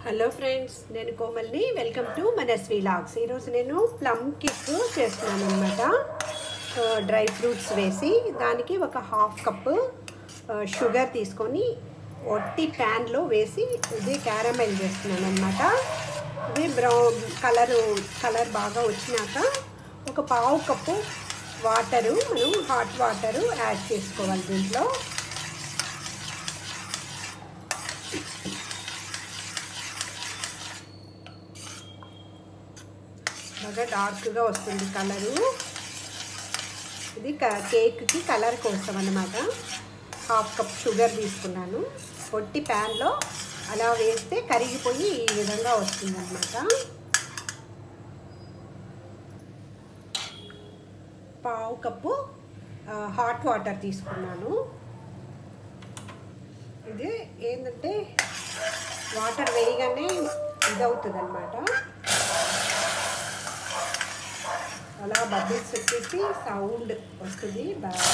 hello friends నేను కోమల్ని welcome to Manasvi logs ఈరోజు నేను ప్లమ్ కేక్ చేస్తున్నాను అనమాట డ్రై ఫ్రూట్స్ వేసి దానికి ఒక హాఫ్ కప్ షుగర్ తీసుకొని ఒట్టి ప్యాన్లో వేసి ఇది క్యారమెల్ చేస్తున్నాను అనమాట ఇది బ్రౌన్ కలరు కలర్ బాగా వచ్చినాక ఒక పావు కప్పు వాటరు మనం హాట్ వాటరు యాడ్ చేసుకోవాలి దీంట్లో బాగా డార్క్గా వస్తుంది కలరు ఇది కేక్కి కలర్ కోసం అన్నమాట హాఫ్ కప్ షుగర్ తీసుకున్నాను పొట్టి ప్యాన్లో అలా వేస్తే కరిగిపోయి ఈ విధంగా వస్తుంది అనమాట పావు కప్పు హాట్ వాటర్ తీసుకున్నాను ఇది ఏంటంటే వాటర్ వేయగానే ఇదవుతుంది అనమాట అలా బబుల్స్ వచ్చేసి సౌండ్ వస్తుంది బాగా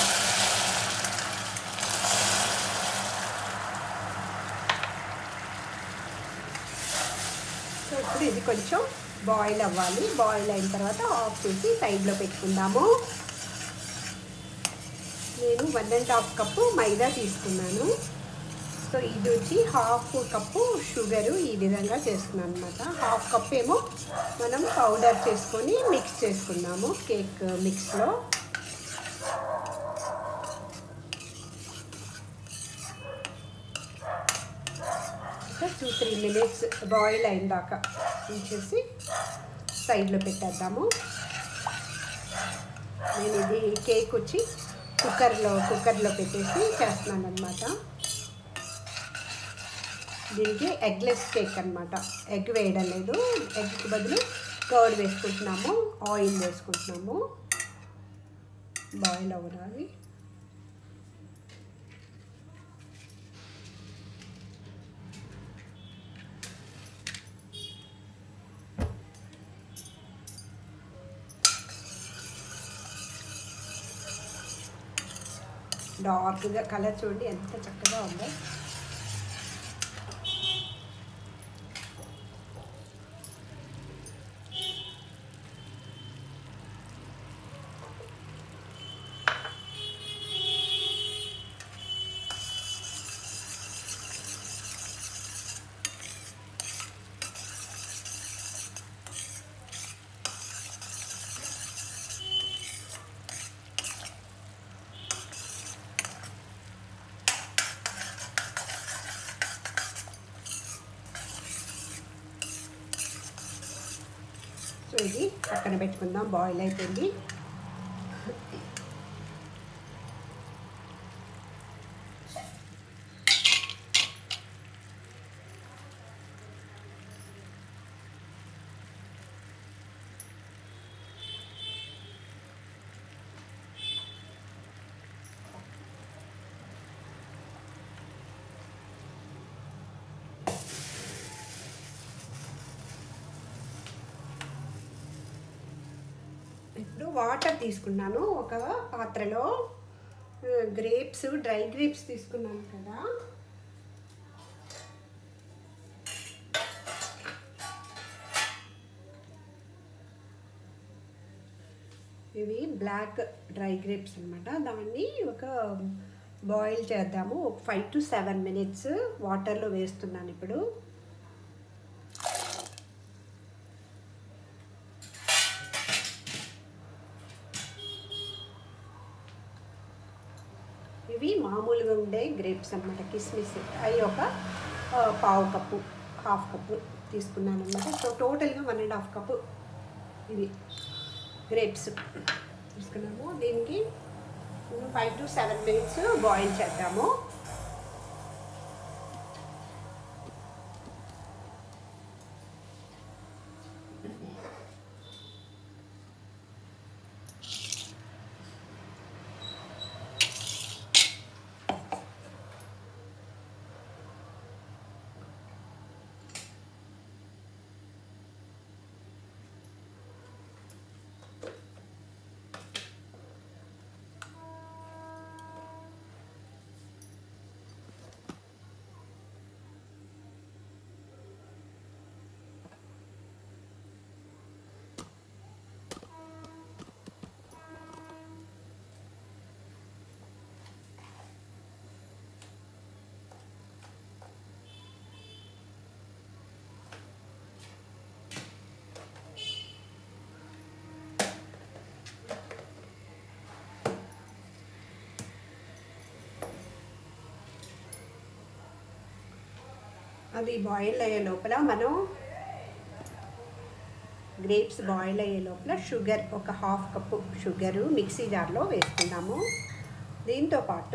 సో ఇప్పుడు ఇది కొంచెం బాయిల్ అవ్వాలి బాయిల్ అయిన తర్వాత ఆఫ్ చేసి సైడ్లో పెట్టుకుందాము నేను one and half cup maida తీసుకున్నాను సో ఇది వచ్చి హాఫ్ కప్పు షుగరు ఈ విధంగా చేస్తున్నాను అనమాట హాఫ్ కప్ ఏమో మనం పౌడర్ చేసుకొని మిక్స్ చేసుకున్నాము కేక్ మిక్స్లో టూ త్రీ మినిట్స్ బాయిల్ అయిన దాకా ఉంచేసి సైడ్లో పెట్టేద్దాము నేను ఇది కేక్ వచ్చి కుక్కర్లో కుక్కర్లో పెట్టేసి చేస్తున్నాను అనమాట దీనికి ఎగ్లెస్ కేక్ అనమాట ఎగ్ వేయడం లేదు ఎగ్కి బదులు కర్డ్ వేసుకుంటున్నాము ఆయిల్ వేసుకుంటున్నాము బాయిల్ అవ్వాలి డార్క్గా కలర్ చూడండి ఎంత చక్కగా ఉందో సో ఇది పక్కన పెట్టుకుందాం బాయిల్ అయిపోయింది ఇప్పుడు వాటర్ తీసుకున్నాను ఒక పాత్రలో గ్రేప్స్ డ్రై గ్రేప్స్ తీసుకున్నాను కదా ఇవి బ్లాక్ డ్రై గ్రేప్స్ అనమాట దాన్ని ఒక బాయిల్ చేద్దాము ఒక ఫైవ్ టు సెవెన్ మినిట్స్ వాటర్లో వేస్తున్నాను ఇప్పుడు ఇవి మామూలుగా ఉండే గ్రేప్స్ అనమాట కిస్మిస్ అవి ఒక పావు కప్పు హాఫ్ కప్పు తీసుకున్నాను అనమాట సో టోటల్గా వన్ అండ్ హాఫ్ కప్పు ఇవి గ్రేప్స్ తీసుకున్నాము దీనికి five to seven minutes boil చేద్దాము అది బాయిల్ అయ్యే లోపల మనం గ్రేప్స్ బాయిల్ అయ్యే లోపల షుగర్ ఒక హాఫ్ కప్పు షుగరు మిక్సీ జార్లో వేసుకుందాము దీంతో పాటు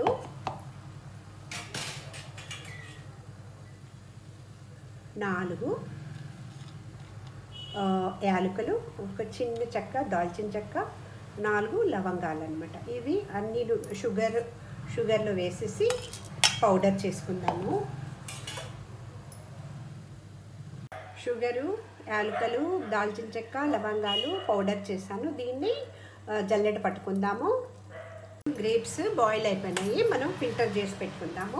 నాలుగు ఆ, యాలకులు ఒక చిన్న చెక్క దాల్చిన చెక్క నాలుగు లవంగాలు అనమాట ఇవి అన్ని షుగర్ షుగర్లో వేసేసి పౌడర్ చేసుకుందాము షుగరు యాలకులు దాల్చిన చెక్క లవంగాలు పౌడర్ చేశాను దీన్ని ఆ, జల్లెడ పట్టుకుందాము గ్రేప్స్ బాయిల్ అయిపోయినాయి మనం ఫిల్టర్ చేసి పెట్టుకుందాము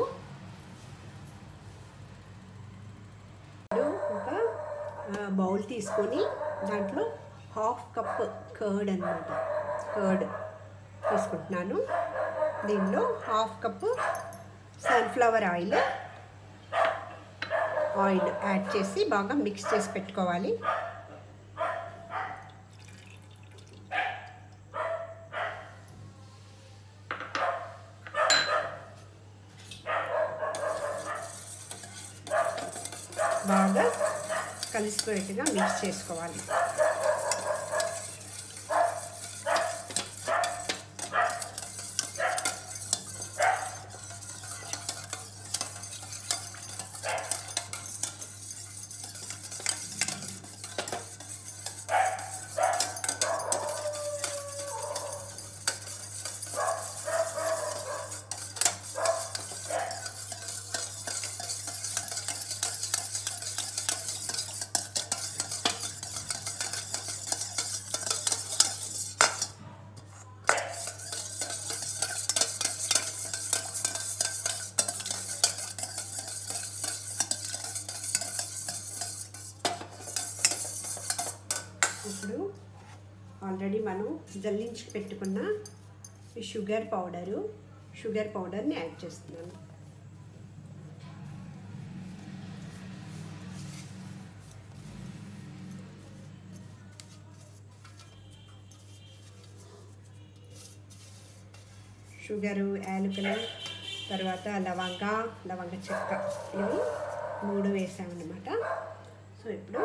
ఇప్పుడు ఒక ఆ, బౌల్ తీసుకొని దాంట్లో హాఫ్ కప్ కర్డ్ అనమాట కర్డ్ తీసుకుంటున్నాను దీనిలో half cup sunflower oil oil add చేసి బాగా మిక్స్ చేసి పెట్టుకోవాలి బాగా కలిసిపోయేట్టుగా మిక్స్ చేసుకోవాలి ఇప్పుడు ఆల్రెడీ మనం జల్లించి పెట్టుకున్న ఈ షుగర్ పౌడరు షుగర్ పౌడర్ని యాడ్ చేస్తున్నాను షుగరు యాలకులు తర్వాత లవంగ లవంగ చెక్క ఇవి మూడు వేసామన్నమాట సో ఇప్పుడు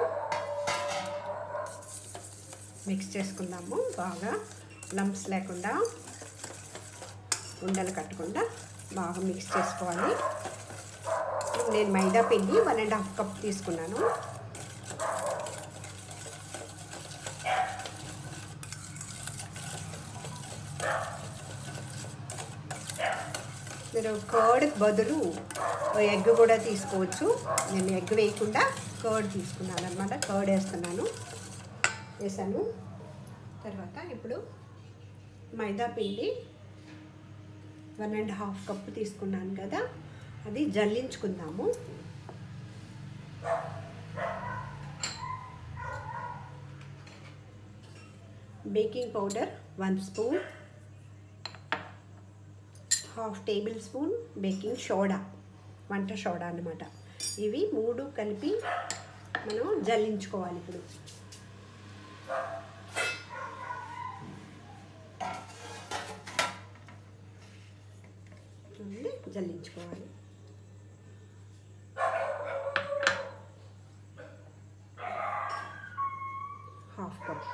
మిక్స్ చేసుకుందాము బాగా లంప్స్ లేకుండా ఉండలు కట్టకుండా బాగా మిక్స్ చేసుకోవాలి నేను మైదా పిండి వన్ అండ్ హాఫ్ కప్ తీసుకున్నాను మీరు కర్డ్ బదులు ఎగ్ కూడా తీసుకోవచ్చు నేను ఎగ్ వేయకుండా కర్డ్ తీసుకున్నాను అనమాట కర్డ్ వేస్తున్నాను వేసాను తర్వాత ఇప్పుడు మైదా పిండి వన్ అండ్ హాఫ్ కప్ తీసుకున్నాను కదా అది జల్లించుకుందాము baking powder one spoon half tablespoon baking soda వంట సోడా అన్నమాట ఇవి మూడు కలిపి మనం జల్లించుకోవాలి ఇప్పుడు ఉంది, జల్లించుకోవాలి హాఫ్ కప్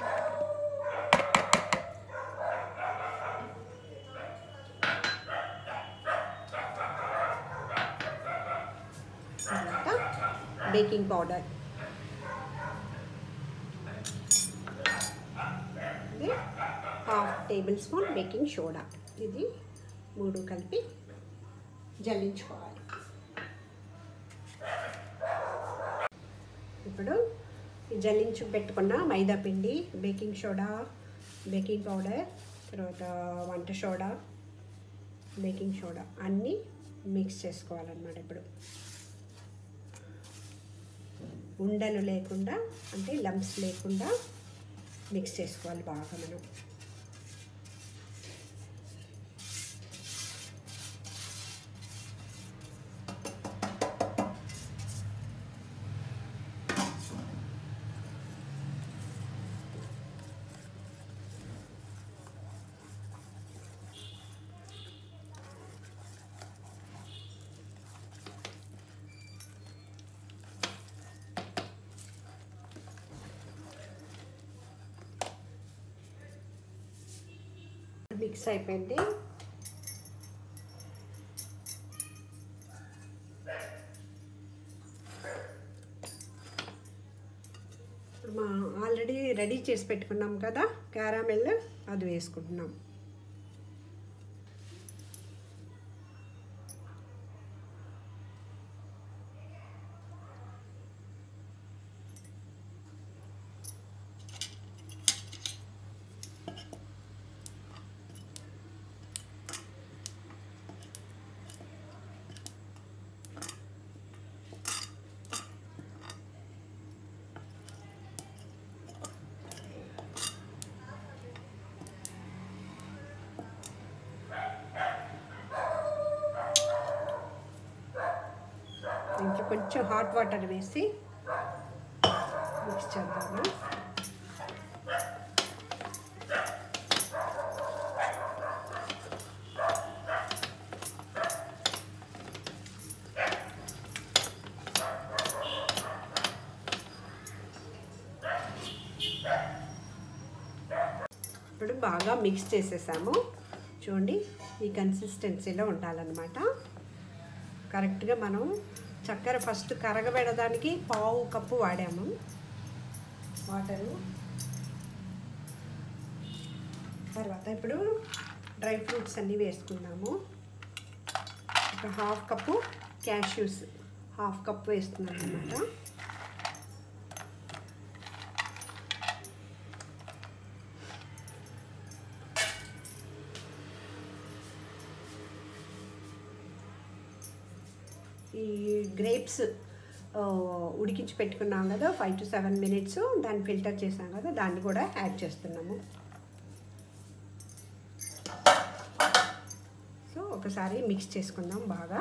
తర్వాత బేకింగ్ పౌడర్ ఇది half tablespoon baking soda ఇది మూడు కలిపి జల్లించుకోవాలి ఇప్పుడు ఈ జల్లించి పెట్టుకున్న మైదా పిండి బేకింగ్ సోడా బేకింగ్ పౌడర్ తర్వాత వంట సోడా బేకింగ్ సోడా అన్నీ మిక్స్ చేసుకోవాలన్నమాట ఇప్పుడు ఉండలు లేకుండా అంటే లంప్స్ లేకుండా మిక్స్ చేసుకోవాలి బాగా మనం మిక్స్ అయిపోయింది ఇప్పుడు మా ఆల్రెడీ రెడీ చేసి పెట్టుకున్నాం కదా క్యారామెల్ అది వేసుకుంటున్నాం ఇంట్లో కొంచెం హాట్ వాటర్ వేసి మిక్స్ చేద్దాము ఇప్పుడు బాగా మిక్స్ చేసేసాము చూడండి ఈ కన్సిస్టెన్సీలో ఉండాలన్నమాట కరెక్ట్గా మనం చక్కెర ఫస్ట్ కరగబెడడానికి పావు కప్పు వాడాము వాటరు తర్వాత ఇప్పుడు డ్రై ఫ్రూట్స్ అన్నీ వేసుకున్నాము ఒక half cup cashews half cup వేస్తున్నాను అనమాట ఈ గ్రేప్స్ ఉడికించి పెట్టుకున్నాం కదా ఫైవ్ టు సెవెన్ మినిట్స్ దాన్ని ఫిల్టర్ చేసాం కదా దాన్ని కూడా యాడ్ చేస్తున్నాము సో ఒకసారి మిక్స్ చేసుకుందాం బాగా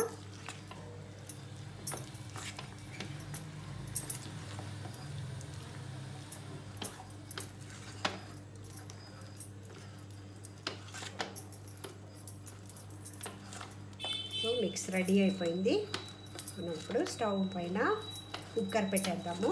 సో మిక్స్ రెడీ అయిపోయింది మనం ఇప్పుడు స్టవ్ పైన కుక్కర్ పెట్టేద్దాము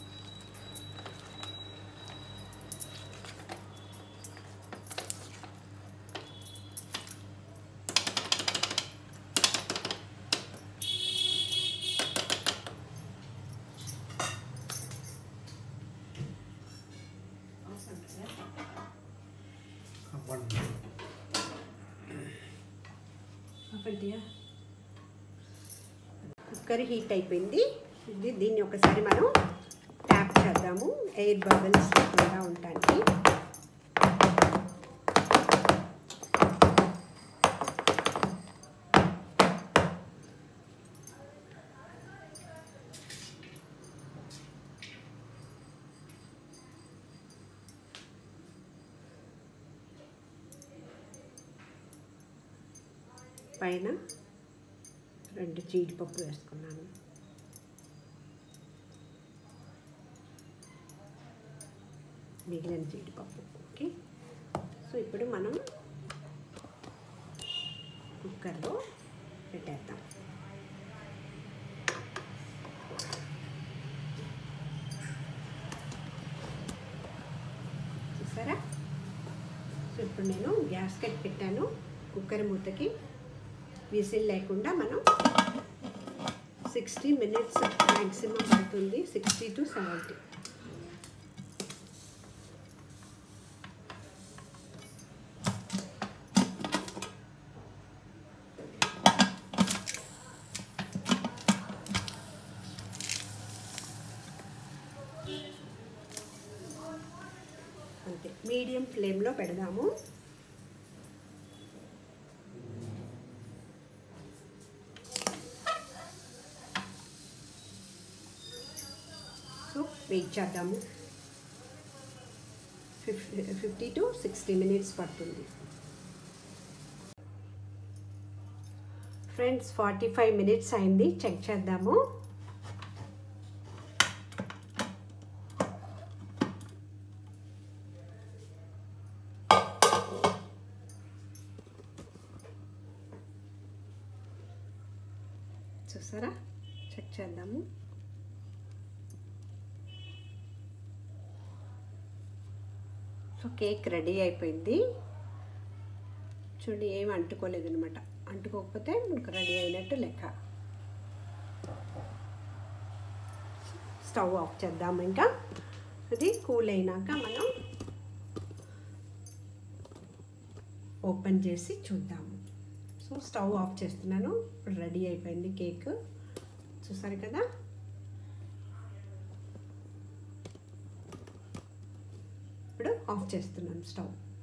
కుక్కర్ హీట్ అయిపోయింది ఇది దీన్ని ఒకసారి మనం ట్యాప్ చేద్దాము ఎయిర్ బబుల్స్ లేకుండా ఉండటానికి పైన రెండు జీడిపప్పు వేసుకున్నాను మిగిలిన జీడిపప్పు ఓకే సో ఇప్పుడు మనం కుక్కర్లో పెట్టేద్దాం చూసారా సో ఇప్పుడు నేను గ్యాస్ కట్ పెట్టాను కుక్కర్ మూతకి విజిల్ లేకుండా మనం సిక్స్టీ మినిట్స్ మ్యాక్సిమం పడుతుంది సిక్స్టీ టు సెవెంటీ అంతే మీడియం ఫ్లేమ్లో పెడదాము సో వెయిట్ చేద్దాము fifty fifty to sixty minutes పడుతుంది ఫ్రెండ్స్ ఫార్టీ ఫైవ్ మినిట్స్ అయింది చెక్ చేద్దాము చూసారా చెక్ చేద్దాము సో కేక్ రెడీ అయిపోయింది చూడండి ఏం అంటుకోలేదు అనమాట అంటుకోకపోతే మనకు రెడీ అయినట్టు లెక్క స్టవ్ ఆఫ్ చేద్దాము ఇంకా అది కూల్ అయినాక మనం ఓపెన్ చేసి చూద్దాము సో స్టవ్ ఆఫ్ చేస్తున్నాను ఇప్పుడు రెడీ అయిపోయింది కేక్ చూసారు కదా ఇప్పుడు ఆఫ్ చేస్తున్నాను స్టవ్